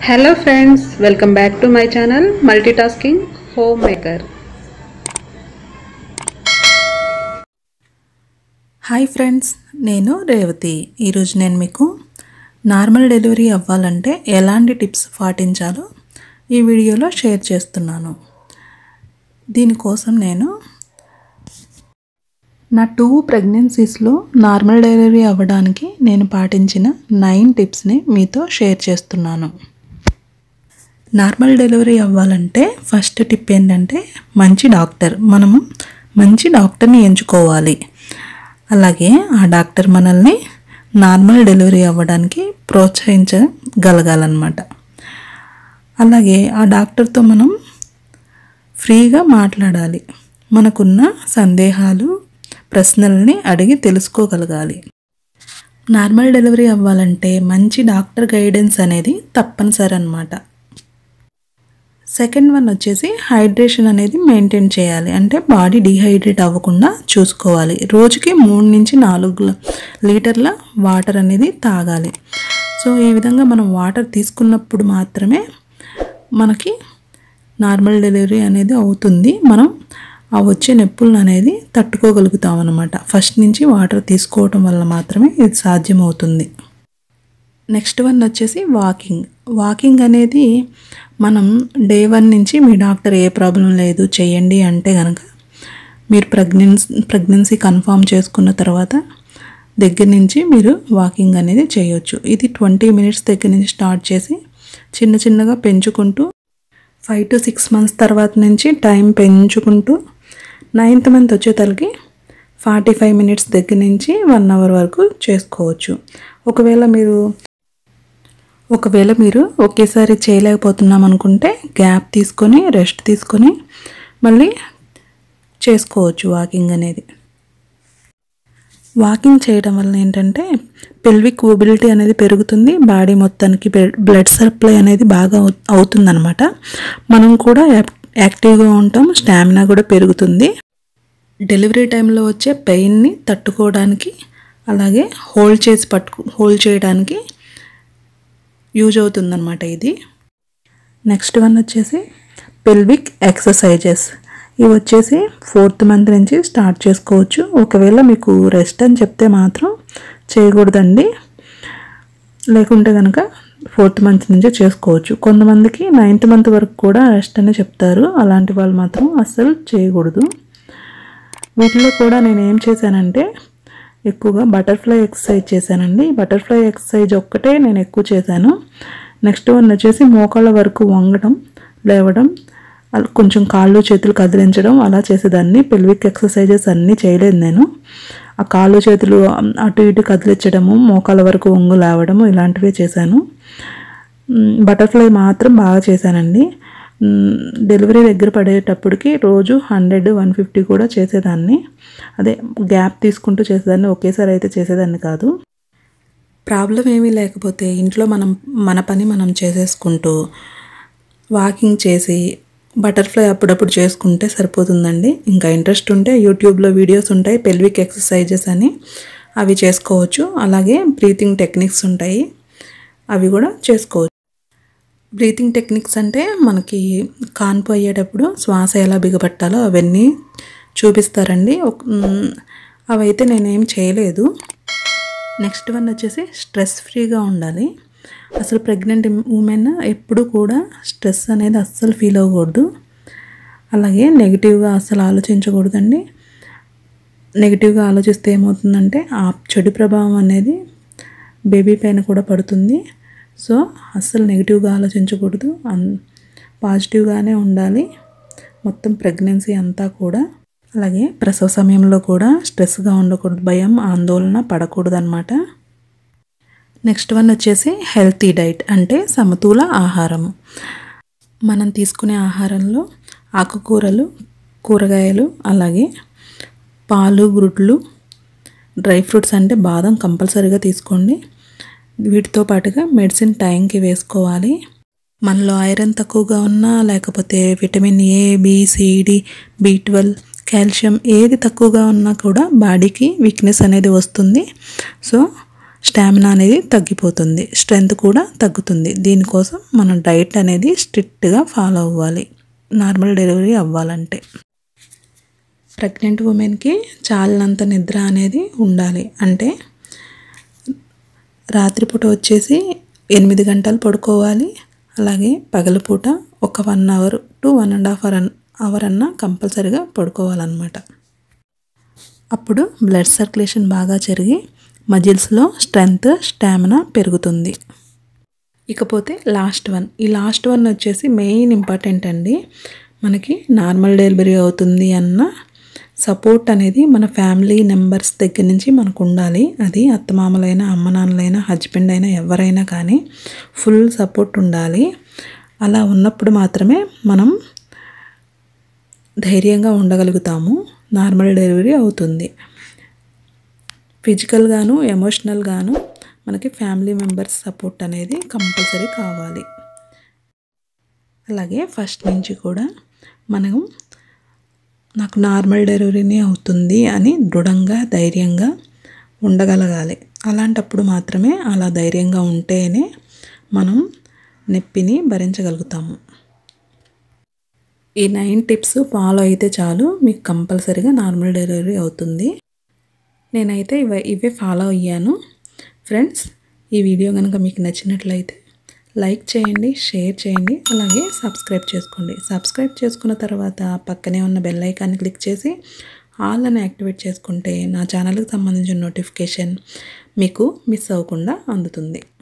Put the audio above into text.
hello friends welcome back to my channel multitasking home maker hi friends నేను రేవతి ఈరోజు నేను మీకు నార్మల్ డెలివరీ అవ్వాలంటే ఎలాంటి టిప్స్ పాటించాలో ఈ వీడియోలో షేర్ చేస్తున్నాను దీనికోసం నేను నా టూ ప్రెగ్నెన్సీస్లో నార్మల్ డెలివరీ అవ్వడానికి నేను పాటించిన నైన్ టిప్స్ని మీతో షేర్ చేస్తున్నాను నార్మల్ డెలివరీ అవ్వాలంటే ఫస్ట్ టిప్ ఏంటంటే మంచి డాక్టర్ మనము మంచి డాక్టర్ని ఎంచుకోవాలి అలాగే ఆ డాక్టర్ మనల్ని నార్మల్ డెలివరీ అవ్వడానికి ప్రోత్సహించగలగాలన్నమాట అలాగే ఆ డాక్టర్తో మనం ఫ్రీగా మాట్లాడాలి మనకున్న సందేహాలు ప్రశ్నల్ని అడిగి తెలుసుకోగలగాలి నార్మల్ డెలివరీ అవ్వాలంటే మంచి డాక్టర్ గైడెన్స్ అనేది తప్పనిసరి అనమాట సెకండ్ వన్ వచ్చేసి హైడ్రేషన్ అనేది మెయింటైన్ చేయాలి అంటే బాడీ డిహైడ్రేట్ అవ్వకుండా చూసుకోవాలి రోజుకి మూడు నుంచి నాలుగు లీటర్ల వాటర్ అనేది తాగాలి సో ఈ విధంగా మనం వాటర్ తీసుకున్నప్పుడు మాత్రమే మనకి నార్మల్ డెలివరీ అనేది అవుతుంది మనం ఆ వచ్చే నొప్పులను అనేది తట్టుకోగలుగుతాం అనమాట ఫస్ట్ నుంచి వాటర్ తీసుకోవటం వల్ల మాత్రమే ఇది సాధ్యమవుతుంది నెక్స్ట్ వన్ వచ్చేసి వాకింగ్ వాకింగ్ అనేది మనం డే వన్ నుంచి మీ డాక్టర్ ఏ ప్రాబ్లం లేదు చేయండి అంటే కనుక మీరు ప్రెగ్నెన్సీ ప్రెగ్నెన్సీ కన్ఫామ్ చేసుకున్న తర్వాత దగ్గర నుంచి మీరు వాకింగ్ అనేది చేయొచ్చు ఇది ట్వంటీ మినిట్స్ దగ్గర నుంచి స్టార్ట్ చేసి చిన్న చిన్నగా పెంచుకుంటూ ఫైవ్ టు సిక్స్ మంత్స్ తర్వాత నుంచి టైం పెంచుకుంటూ నైన్త్ మంత్ వచ్చేతలకి ఫార్టీ ఫైవ్ మినిట్స్ దగ్గర నుంచి వన్ అవర్ వరకు చేసుకోవచ్చు ఒకవేళ మీరు ఒకవేళ మీరు ఒకేసారి చేయలేకపోతున్నాం అనుకుంటే గ్యాప్ తీసుకొని రెస్ట్ తీసుకొని మళ్ళీ చేసుకోవచ్చు వాకింగ్ అనేది వాకింగ్ చేయడం వల్ల ఏంటంటే పెల్విక్ మొబిలిటీ అనేది పెరుగుతుంది బాడీ మొత్తానికి బ్లడ్ సప్లై అనేది బాగా అవుతుందన్నమాట మనం కూడా యాక్టివ్గా ఉంటాం స్టామినా కూడా పెరుగుతుంది డెలివరీ టైంలో వచ్చే పెయిన్ని తట్టుకోవడానికి అలాగే హోల్డ్ చేసి పట్టుకు హోల్డ్ చేయడానికి యూజ్ అవుతుందన్నమాట ఇది నెక్స్ట్ వన్ వచ్చేసి పెల్విక్ ఎక్సర్సైజెస్ ఇవి వచ్చేసి ఫోర్త్ మంత్ నుంచి స్టార్ట్ చేసుకోవచ్చు ఒకవేళ మీకు రెస్ట్ అని చెప్తే మాత్రం చేయకూడదండి లేకుంటే కనుక ఫోర్త్ మంత్ నుంచే చేసుకోవచ్చు కొంతమందికి నైన్త్ మంత్ వరకు కూడా రెస్ట్ అని చెప్తారు అలాంటి వాళ్ళు మాత్రం అస్సలు చేయకూడదు వీటిలో కూడా నేను ఏం చేశానంటే ఎక్కువగా బటర్ఫ్లై ఎక్సర్సైజ్ చేశానండి బటర్ఫ్లై ఎక్సర్సైజ్ ఒక్కటే నేను ఎక్కువ చేశాను నెక్స్ట్ వన్ వచ్చేసి మోకాళ్ళ వరకు వంగడం లేవడం కొంచెం కాళ్ళు చేతులు కదిలించడం అలా చేసేదాన్ని పెల్విక్ ఎక్సర్సైజెస్ అన్నీ చేయలేదు నేను ఆ కాళ్ళు చేతులు అటు ఇటు కదిలించడము మోకాళ్ళ వరకు వంగు లేవడము ఇలాంటివే చేశాను బటర్ఫ్లై మాత్రం బాగా చేశానండి డెలివరీ దగ్గర పడేటప్పటికి రోజు హండ్రెడ్ వన్ ఫిఫ్టీ కూడా చేసేదాన్ని అదే గ్యాప్ తీసుకుంటూ చేసేదాన్ని ఒకేసారి అయితే చేసేదాన్ని కాదు ప్రాబ్లం ఏమీ లేకపోతే ఇంట్లో మనం మన పని మనం చేసేసుకుంటూ వాకింగ్ చేసి బటర్ఫ్లై అప్పుడప్పుడు చేసుకుంటే సరిపోతుందండి ఇంకా ఇంట్రెస్ట్ ఉంటే యూట్యూబ్లో వీడియోస్ ఉంటాయి పెల్విక్ ఎక్సర్సైజెస్ అని అవి చేసుకోవచ్చు అలాగే బ్రీతింగ్ టెక్నిక్స్ ఉంటాయి అవి కూడా చేసుకోవచ్చు బ్రీతింగ్ టెక్నిక్స్ అంటే మనకి కాన్పు అయ్యేటప్పుడు శ్వాస ఎలా బిగపట్టాలో అవన్నీ చూపిస్తారండి అవైతే నేనేం చేయలేదు నెక్స్ట్ వన్ వచ్చేసి స్ట్రెస్ ఫ్రీగా ఉండాలి అసలు ప్రెగ్నెంట్ ఉమెన్ ఎప్పుడు కూడా స్ట్రెస్ అనేది అస్సలు ఫీల్ అవ్వకూడదు అలాగే నెగిటివ్గా అస్సలు ఆలోచించకూడదండి నెగిటివ్గా ఆలోచిస్తే ఏమవుతుందంటే ఆ చెడు ప్రభావం అనేది బేబీ పైన కూడా పడుతుంది సో అస్సలు నెగిటివ్గా ఆలోచించకూడదు అన్ పాజిటివ్గానే ఉండాలి మొత్తం ప్రెగ్నెన్సీ అంతా కూడా అలాగే ప్రసవ సమయంలో కూడా స్ట్రెస్గా ఉండకూడదు భయం ఆందోళన పడకూడదు అనమాట నెక్స్ట్ వన్ వచ్చేసి హెల్తీ డైట్ అంటే సమతూల ఆహారము మనం తీసుకునే ఆహారంలో ఆకుకూరలు కూరగాయలు అలాగే పాలు గుడ్లు డ్రై ఫ్రూట్స్ అంటే బాదం కంపల్సరీగా తీసుకోండి వీటితో పాటుగా మెడిసిన్ టైంకి వేసుకోవాలి మనలో ఐరన్ తక్కువగా ఉన్నా లేకపోతే vitamin A B C D B twelve calcium ఏది తక్కువగా ఉన్నా కూడా బాడీకి వీక్నెస్ అనేది వస్తుంది సో స్టామినా అనేది తగ్గిపోతుంది స్ట్రెంత్ కూడా తగ్గుతుంది దీనికోసం మనం డైట్ అనేది స్ట్రిక్ట్గా ఫాలో అవ్వాలి నార్మల్ డెలివరీ అవ్వాలంటే ప్రెగ్నెంట్ ఉమెన్కి చాలినంత నిద్ర అనేది ఉండాలి అంటే రాత్రిపూట వచ్చేసి ఎనిమిది గంటలు పడుకోవాలి అలాగే పగలపూట ఒక one hour to one and half hour hour అన్న కంపల్సరీగా పడుకోవాలన్నమాట అప్పుడు బ్లడ్ సర్క్యులేషన్ బాగా జరిగి మజిల్స్లో స్ట్రెంగ్త్ స్టామినా పెరుగుతుంది ఇకపోతే లాస్ట్ వన్ ఈ లాస్ట్ వన్ వచ్చేసి మెయిన్ ఇంపార్టెంట్ అండి మనకి నార్మల్ డెలివరీ అవుతుంది అన్న సపోర్ట్ అనేది మన ఫ్యామిలీ మెంబర్స్ దగ్గర నుంచి మనకు ఉండాలి అది అత్తమామలైనా అమ్మ నాన్నలైనా హస్బెండ్ అయినా ఎవరైనా కానీ ఫుల్ సపోర్ట్ ఉండాలి అలా ఉన్నప్పుడు మాత్రమే మనం ధైర్యంగా ఉండగలుగుతాము నార్మల్ డెలివరీ అవుతుంది ఫిజికల్గాను ఎమోషనల్గాను మనకి ఫ్యామిలీ మెంబర్స్ సపోర్ట్ అనేది కంపల్సరీ కావాలి అలాగే ఫస్ట్ నుంచి కూడా మనం నాకు నార్మల్ డెలివరీనే అవుతుంది అని దృఢంగా ధైర్యంగా ఉండగలగాలి అలాంటప్పుడు మాత్రమే అలా ధైర్యంగా ఉంటేనే మనం నొప్పిని భరించగలుగుతాము ఈ నైన్ టిప్స్ ఫాలో అయితే చాలు మీకు కంపల్సరీగా నార్మల్ డెలివరీ అవుతుంది నేనైతే ఇవ ఇవే ఫాలో అయ్యాను ఫ్రెండ్స్ ఈ వీడియో కనుక మీకు నచ్చినట్లయితే లైక్ చేయండి షేర్ చేయండి అలాగే సబ్స్క్రైబ్ చేసుకోండి సబ్స్క్రైబ్ చేసుకున్న తర్వాత పక్కనే ఉన్న బెల్ ఐకాన్ని క్లిక్ చేసి ఆల్ అని యాక్టివేట్ చేసుకుంటే నా ఛానల్కి సంబంధించిన నోటిఫికేషన్ మీకు మిస్ అవ్వకుండా అందుతుంది